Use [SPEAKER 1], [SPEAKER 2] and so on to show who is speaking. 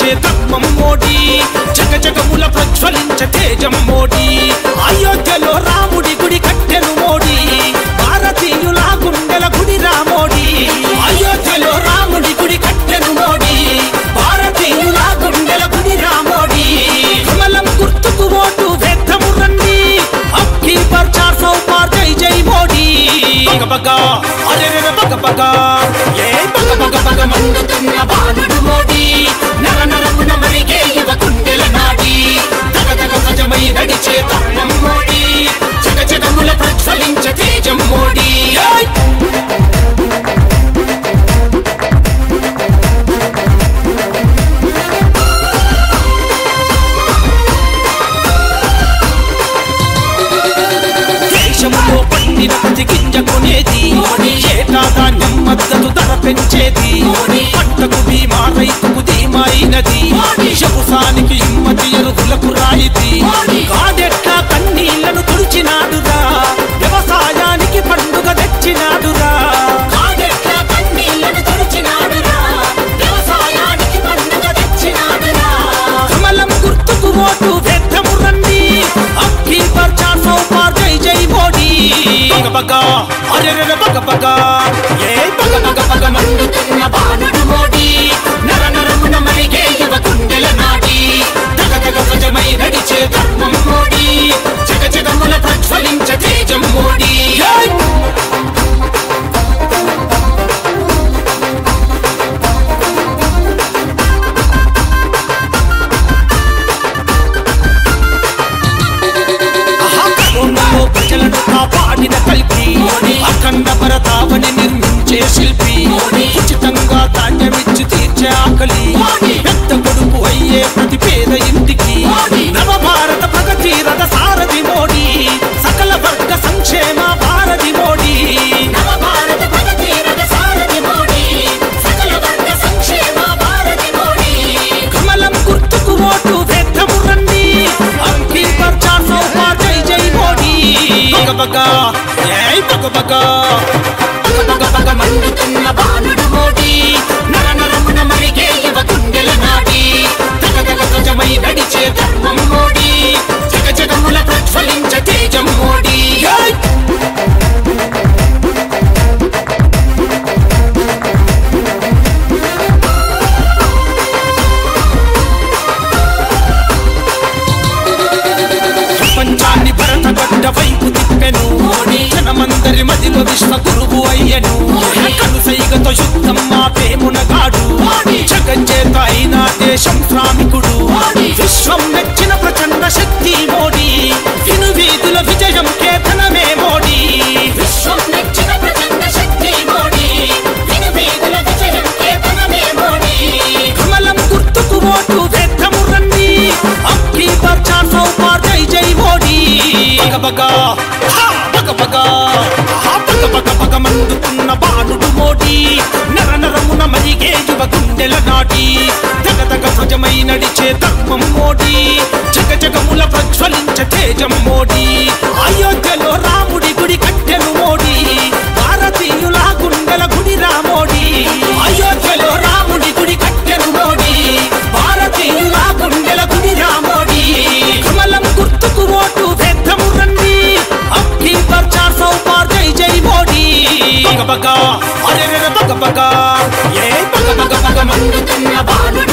[SPEAKER 1] నడిచే ధర్మం మోడీ జగ జగముల ప్రజ్వలించ తేజం మోడీ అయోధ్యలో రాముడి గుడి కట్టెను మోడీ భారతీయుల గుండెల గుడి రామోడీ అయోధ్యలో రాముడి గుడి కట్టెను మోడీ భారతీయుల గుండెల గుడి రామోడీ కమలం గుర్తుకు ఓటు వేద్దము రండి అక్కి పర్ చార్ సౌ పార్ జై జై మోడీ బగ బగ అరే రే బగ బగ ఏ బగ బగ బగ మండుతున్న బాలుడు మోడీ నర నరమున మరిగే యువ గుండెల నాడి దగ దగ సజమై నడిచే ధర్మం మోడీ జగ జగముల ప్రజ్వలించ తేజం మోడీ ఏయ్! దేశములో పండిన ప్రతి గింజ కొనేది ఏటా ధాన్యం మద్దతు ధర పెంచేది పంటకు బీమా రైతుకు ధీమైనది శపుసానికి ఇమ్మతి ఎరువులకు రాయితీ కాదెట్లా కన్నీళ్లను తుడిచినాడురా వ్యవసాయానికి పండుగ తెచ్చినాడురా కాదెట్లా కన్నీళ్లను తుడిచినాడురా వ్యవసాయానికి పండుగ తెచ్చినాడురా కమలం గుర్తుకు ఓటు వేద్దము రండి అక్కి పర్ చార్ సౌ పార్ జై జై మోడీ బగ బగ అరే రే బగ బగ ఏ బగ బగ బగ మండుతున్న బాణుడు మోడీ నర నరమున మరిగే యువ గుండెల నాడి దగ దగ సజమై నడిచే ధర్మం మోడీ జగ జగముల ప్రజ్వలించ తేజం మోడీ ఏయ్! కరోనాలో ప్రజలను కాపాడిన కల్పి అఖండ భరతావని నిర్మించే శిల్పి ఉచితంగా ధాన్యమిచ్చి తీర్చే ఆకలి పెద్ద కొడుకు అయ్యే ప్రతి పేద ఇంటికి నవ భారత ప్రగతి రథ సారథి మోడీ సకల వర్గ సంక్షేమ భారతి మోడీ నవ భారత ప్రగతి రథ సారథి మోడీ సకల వర్గ సంక్షేమ భారతి మోడీ కమలం గుర్తుకు ఓటు వేద్దము రండి అంకి పర్ చార్ సౌ పార్ జై జై మోడీ బగ బగ ఏయ్ బగ బగ బగ బగ బగ మండుతున్న బాణుడు మోడీ నర నరమున మరిగే యువ గుండెల నాడి దగ దగ సజమై నడిచే ధర్మం మోడీ జగ జగముల ప్రజ్వలించ తేజం మోడీ ఏయ్! ప్రపంచాన్ని భరతగడ్డ వైపు తిప్పెను జనమందరి మదిలో విశ్వ గురువు అయ్యను కనుసైగతో యుద్ధం మాపేమునగాడు జగజ్జేత అయిన దేశం శ్రామికుడు విశ్వం మెచ్చిన ప్రచండ శక్తి మోడీ విను వీధుల విజయం కేతనమే మోడీ విశ్వం మెచ్చిన ప్రచండ శక్తి మోడీ విను వీధుల విజయం కేతనమే మోడీ కమలం గుర్తుకు ఓటు వేద్దము రండి అక్కి పర్ చార్ సౌ పార్ జై జై మోడీ బగ బగ హా, బగ బగ హా, బగ బగ బగ మండుతున్న బాణుడు మోడీ నర నరమున మరిగే యువ గుండెల నాటి దగ దగ ధ్వజమై నడిచే ధర్మం మోడీ జగ జగముల ప్రజ్వలించ తేజం మోడీ అయోధ్యలో రాముడి గుడి కట్టెను మోడీ భారతీయుల గుండెల గుడి రామోడీ అయోధ్యలో రాముడి గుడి కట్టెను మోడీ భారతీయుల గుండెల గుడి రామోడీ కమలం గుర్తుకు ఓటు వేద్దము రండి అక్కి పర్ చార్ సౌ పార్ జై జై మోడీ బగ బగ అరే రే బగ బగ ఏ బగ బగ బగ మండుతున్న బాణుడు